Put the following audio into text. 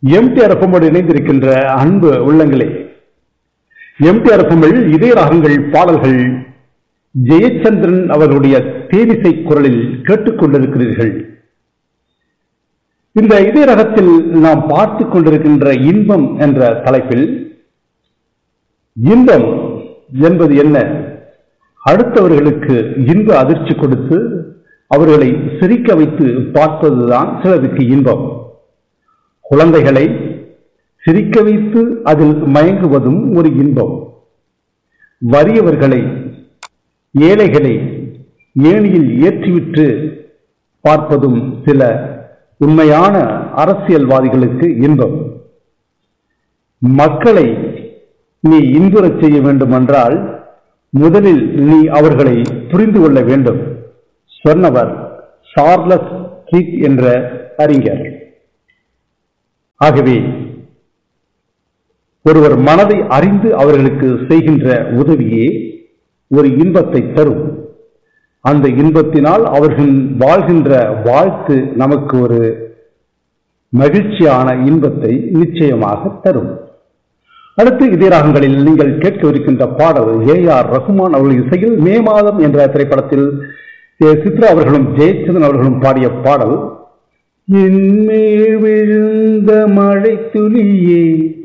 MTR எஃப்எம்மோடு இணைந்திருக்கின்ற அன்பு உள்ளங்களே எம்டிஆர் எஃப்எம்மில் இதய ராகங்கள் பாடல்கள் ஜெயச்சந்திரன் அவர்களுடைய தேவிசை குரலில் கேட்டுக்கொண்டிருக்கிறீர்கள் இந்த இதய ரகத்தில் நாம் பார்த்துக் கொண்டிருக்கின்ற இன்பம் என்ற தலைப்பில் இன்பம் என்பது என்ன அடுத்தவர்களுக்கு இன்ப அதிர்ச்சி கொடுத்து அவர்களை சிரிக்க வைத்து பார்ப்பதுதான் சிலருக்கு இன்பம் குழந்தைகளை சிரிக்க வைத்து அதில் மயங்குவதும் ஒரு இன்பம் வறியவர்களை ஏழைகளை ஏணியில் ஏற்றிவிட்டு பார்ப்பதும் சில உண்மையான அரசியல்வாதிகளுக்கு இன்பம் மக்களை நீ இன்புறச் செய்ய வேண்டுமென்றால் முதலில் நீ அவர்களை புரிந்து கொள்ள வேண்டும் சொன்னவர் சார்லஸ் கீட் என்ற அறிஞர் ஆகவே ஒருவர் மனதை அறிந்து அவர்களுக்கு செய்கின்ற உதவியே ஒரு இன்பத்தை தரும் அந்த இன்பத்தினால் அவர்கள் வாழ்கின்ற வாழ்த்து நமக்கு ஒரு மகிழ்ச்சியான இன்பத்தை நிச்சயமாக தரும் அடுத்து இதே ராகங்களில் நீங்கள் கேட்கவிருக்கின்ற பாடல் ஏ ஆர் ரகுமான் அவர்கள் இசையில் மே மாதம் என்ற திரைப்படத்தில் சித்ரா அவர்களும் ஜெயச்சந்திரன் அவர்களும் பாடிய பாடல் என்மேல் விழுந்த மழை துளியே